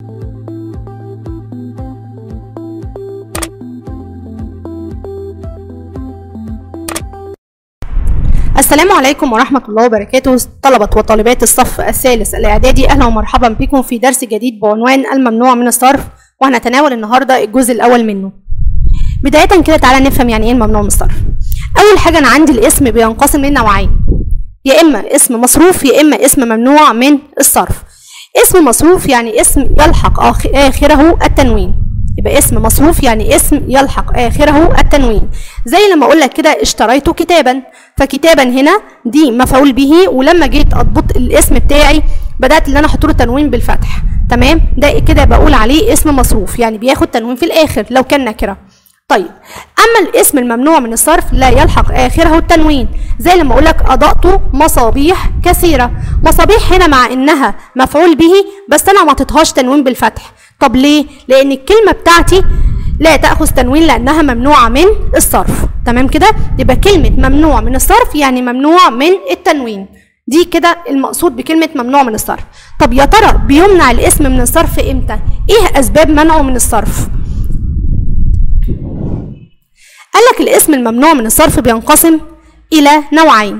السلام عليكم ورحمة الله وبركاته طلبة وطالبات الصف الثالث الإعدادي أهلا ومرحبا بكم في درس جديد بعنوان الممنوع من الصرف وهنتناول النهاردة الجزء الأول منه بداية كده تعالى نفهم يعني إيه الممنوع من الصرف أول حاجة أنا عندي الاسم بينقسم لنوعين يا إما اسم مصروف يا إما اسم ممنوع من الصرف اسم مصروف يعني اسم يلحق آخ- آخره التنوين يبقى اسم مصروف يعني اسم يلحق آخره التنوين زي لما أقول لك كده اشتريت كتابا فكتابا هنا دي مفعول به ولما جيت أضبط الاسم بتاعي بدأت إن أنا أحط له تنوين بالفتح تمام ده كده بقول عليه اسم مصروف يعني بياخد تنوين في الآخر لو كان نكرة طيب اما الاسم الممنوع من الصرف لا يلحق اخره التنوين زي لما اقول لك اضأت مصابيح كثيره مصابيح هنا مع انها مفعول به بس انا ما عطيتهاش تنوين بالفتح طب ليه لان الكلمه بتاعتي لا تاخذ تنوين لانها ممنوعه من الصرف تمام كده يبقى كلمه ممنوع من الصرف يعني ممنوع من التنوين دي كده المقصود بكلمه ممنوع من الصرف طب يا ترى بيمنع الاسم من الصرف امتى ايه اسباب منعه من الصرف قال لك الاسم الممنوع من الصرف بينقسم إلى نوعين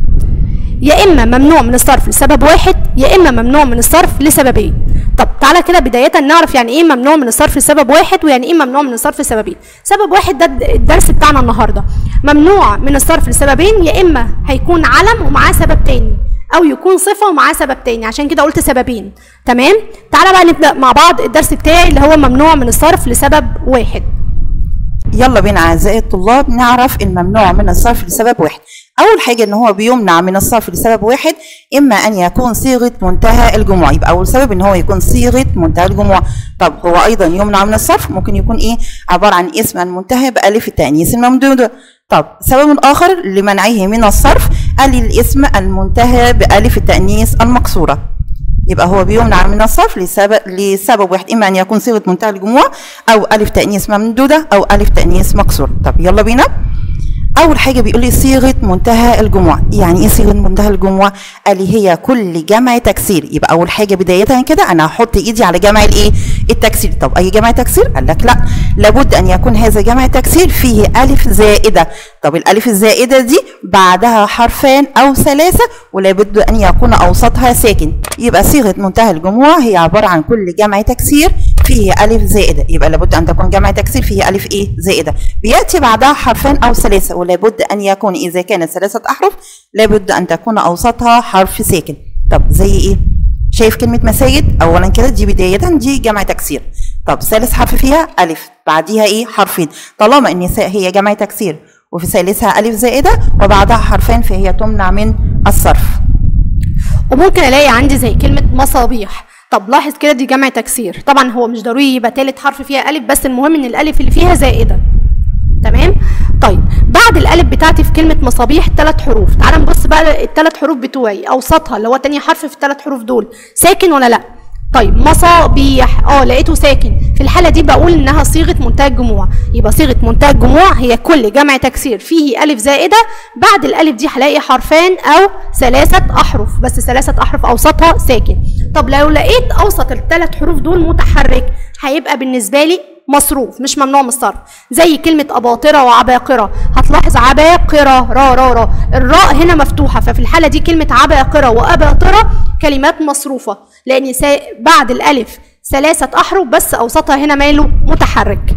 يا إما ممنوع من الصرف لسبب واحد يا إما ممنوع من الصرف لسببين طب تعالى كده بداية نعرف يعني إيه ممنوع من الصرف لسبب واحد ويعني إيه ممنوع من الصرف لسببين سبب واحد ده الدرس بتاعنا النهاردة ممنوع من الصرف لسببين يا إما هيكون علم ومعاه سبب تاني أو يكون صفة ومعاه سبب تاني عشان كده قلت سببين تمام تعالى بقى نبدأ مع بعض الدرس بتاعي اللي هو ممنوع من الصرف لسبب واحد يلا بينا اعزائي الطلاب نعرف الممنوع من الصرف لسبب واحد اول حاجه ان هو بيمنع من الصرف لسبب واحد اما ان يكون صيغه منتهى الجموع يبقى اول سبب ان هو يكون صيغه منتهى الجموع طب هو ايضا يمنع من الصرف ممكن يكون ايه عباره عن اسم منتهى بالف التانيث الممدوده طب سبب اخر لمنعه من الصرف قال لي الاسم المنتهى بالف التانيث المقصوره يبقى هو بيمنع من الصرف لسبب لسبب واحد اما ان يكون صيغه منتهى الجموع او الف تانيث ممدوده او الف تانيث مكسور طب يلا بينا اول حاجه بيقول لي صيغه منتهى الجموع يعني ايه صيغه منتهى الجموع قال لي هي كل جمع تكسير يبقى اول حاجه بدايه كده انا هحط ايدي على جمع الايه التكسير طب اي جمع تكسير قال لك لا لابد ان يكون هذا جمع تكسير فيه الف زائده طب الالف الزائده دي بعدها حرفان او ثلاثه ولابد ان يكون اوسطها ساكن يبقى صيغه منتهى الجموع هي عباره عن كل جمع تكسير فيه الف زائده يبقى لابد ان تكون جمع تكسير فيه الف ايه زائده بياتي بعدها حرفان او ثلاثه ولابد ان يكون اذا كانت ثلاثه احرف لابد ان تكون اوسطها حرف ساكن طب زي ايه شايف كلمة مساجد أولا كده دي بداية دي جمع تكسير طب ثالث حرف فيها ألف بعديها إيه حرفين طالما إن هي جمع تكسير وفي ثالثها ألف زائدة وبعدها حرفين فهي تمنع من الصرف وممكن الاقي عندي زي كلمه مصابيح طب لاحظ كده دي جمع تكسير طبعا هو مش ضروري يبقى تالت حرف فيها الف بس المهم ان الالف اللي فيها زائده تمام طيب بعد الالف بتاعتي في كلمه مصابيح ثلاث حروف تعال نبص بقى الثلاث حروف بتوعي اوسطها اللي هو تاني حرف في الثلاث حروف دول ساكن ولا لا طيب مصابيح اه لقيته ساكن في الحاله دي بقول انها صيغه منتهى الجموع يبقى صيغه منتهى الجموع هي كل جمع تكسير فيه الف زائده بعد الالف دي هلاقي حرفان او ثلاثه احرف بس ثلاثه احرف اوسطها ساكن طب لو لقيت اوسط الثلاث حروف دول متحرك هيبقى بالنسبه لي مصروف مش ممنوع من الصرف زي كلمة أباطرة وعباقرة هتلاحظ عباقرة را را را الراء هنا مفتوحة ففي الحالة دي كلمة عباقرة وأباطرة كلمات مصروفة لأن سا- بعد الألف ثلاثة أحرف بس أوسطها هنا ماله متحرك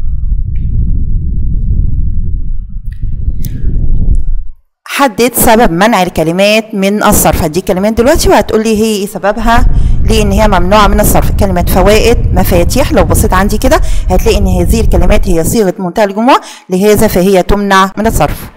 حدد سبب منع الكلمات من الصرف هديك كلمات دلوقتي وهتقول لي هي ايه سببها ليه ان هي ممنوعه من الصرف كلمه فوائد مفاتيح لو بصيت عندي كده هتلاقي ان هذه الكلمات هي صيغه منتهى الجموع لهذا فهي تمنع من الصرف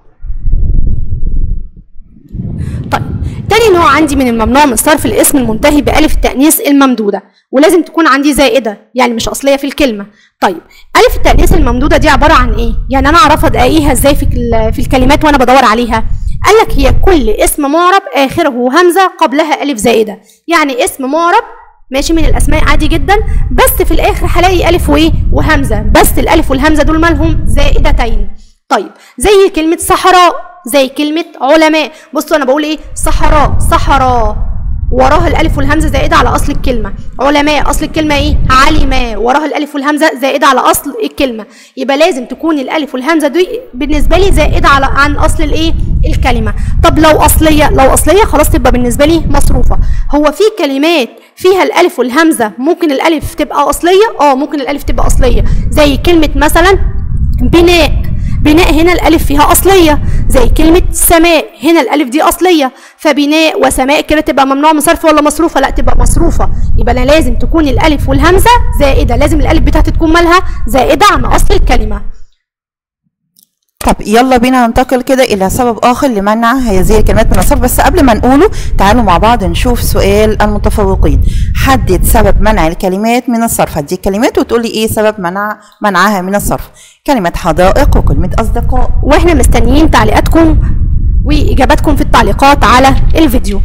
طيب تاني نوع عندي من الممنوع من الصرف الاسم المنتهي بألف التأنيث الممدودة ولازم تكون عندي زائدة يعني مش أصلية في الكلمة طيب ألف التأنيث الممدودة دي عبارة عن إيه؟ يعني أنا أعرف ألاقيها إزاي في ال- في الكلمات وأنا بدور عليها قال لك هي كل اسم معرب آخره همزة قبلها ألف زائدة يعني اسم معرب ماشي من الاسماء عادي جدا بس في الاخر هلاقي الف وايه وهمزه بس الالف والهمزه دول مالهم زائدتين طيب زي كلمه صحراء زي كلمه علماء بصوا انا بقول ايه صحراء صحراء وراها الالف والهمزه زائده على اصل الكلمه علماء اصل الكلمه ايه علماء وراها الالف والهمزه زائده على اصل الكلمه يبقى لازم تكون الالف والهمزه دي بالنسبه لي زائده على عن اصل الايه الكلمه طب لو اصليه لو اصليه خلاص تبقى بالنسبه لي مصروفه هو في كلمات فيها الالف والهمزه ممكن الالف تبقى اصليه اه ممكن الالف تبقى اصليه زي كلمه مثلا بناء بناء هنا الالف فيها اصليه زي كلمه سماء هنا الالف دي اصليه فبناء وسماء كده تبقى ممنوع من صرف ولا مصروفه لا تبقى مصروفه يبقى انا لازم تكون الالف والهمزه زائده لازم الالف بتاعتي تكون مالها زائده عن اصل الكلمه طب يلا بينا ننتقل كده الى سبب اخر لمنع هذه الكلمات من الصرف بس قبل ما نقوله تعالوا مع بعض نشوف سؤال المتفوقين حدد سبب منع الكلمات من الصرف هديك كلمات وتقول لي ايه سبب منع منعها من الصرف كلمه حدائق وكلمه اصدقاء واحنا مستنيين تعليقاتكم واجاباتكم في التعليقات على الفيديو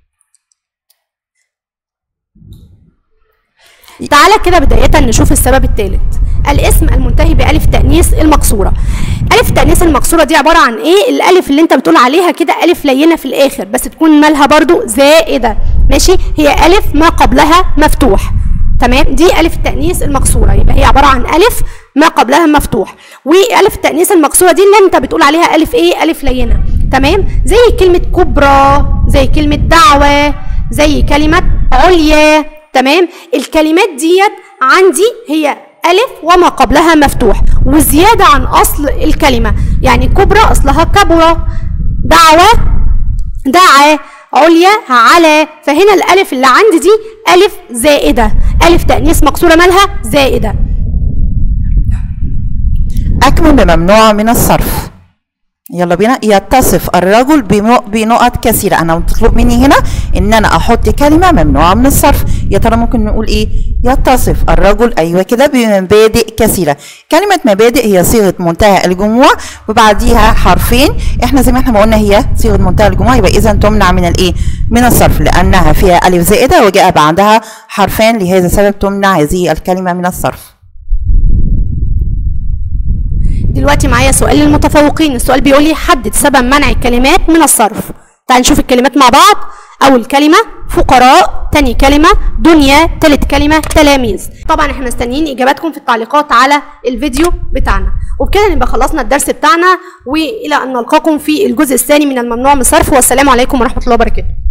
تعالى كده بداية نشوف السبب الثالث الاسم المنتهي بألف تأنيث المقصورة ألف تأنيث المقصورة دي عبارة عن إيه الألف اللي أنت بتقول عليها كده ألف لينة في الآخر بس تكون مالها برضو زائدة ماشي هي ألف ما قبلها مفتوح تمام دي ألف التأنيث المقصورة يبقى هي عبارة عن ألف ما قبلها مفتوح وألف التأنيث المقصورة دي اللي أنت بتقول عليها ألف إيه ألف لينة تمام زي كلمة كبرى زي كلمة دعوة زي كلمة عليا تمام الكلمات ديت عندي هي ألف وما قبلها مفتوح وزيادة عن أصل الكلمة يعني كبرى أصلها كبرى دعوة دعا عليا على فهنا الألف اللي عندي دي ألف زائدة ألف تأنيث مكسورة مالها زائدة اكمل بممنوع من الصرف يلا بينا يتصف الرجل بنو- بنقط كثيرة أنا مطلوب مني هنا إن أنا أحط كلمة ممنوعة من الصرف يا ترى ممكن نقول إيه يتصف الرجل أيوة كده بمبادئ كثيرة كلمة مبادئ هي صيغة منتهى الجموع وبعديها حرفين إحنا زي ما إحنا ما قلنا هي صيغة منتهى الجموع يبقى إذا تمنع من الإيه من الصرف لأنها فيها ألف زائدة وجاء بعدها حرفان لهذا السبب تمنع هذه الكلمة من الصرف دلوقتي معايا سؤال للمتفوقين السؤال بيقول لي حدد سبب منع الكلمات من الصرف تعال نشوف الكلمات مع بعض اول كلمه فقراء تاني كلمه دنيا تالت كلمه تلاميذ طبعا احنا مستنيين اجاباتكم في التعليقات على الفيديو بتاعنا وبكده نبقى خلصنا الدرس بتاعنا والى ان نلقاكم في الجزء الثاني من الممنوع من الصرف والسلام عليكم ورحمه الله وبركاته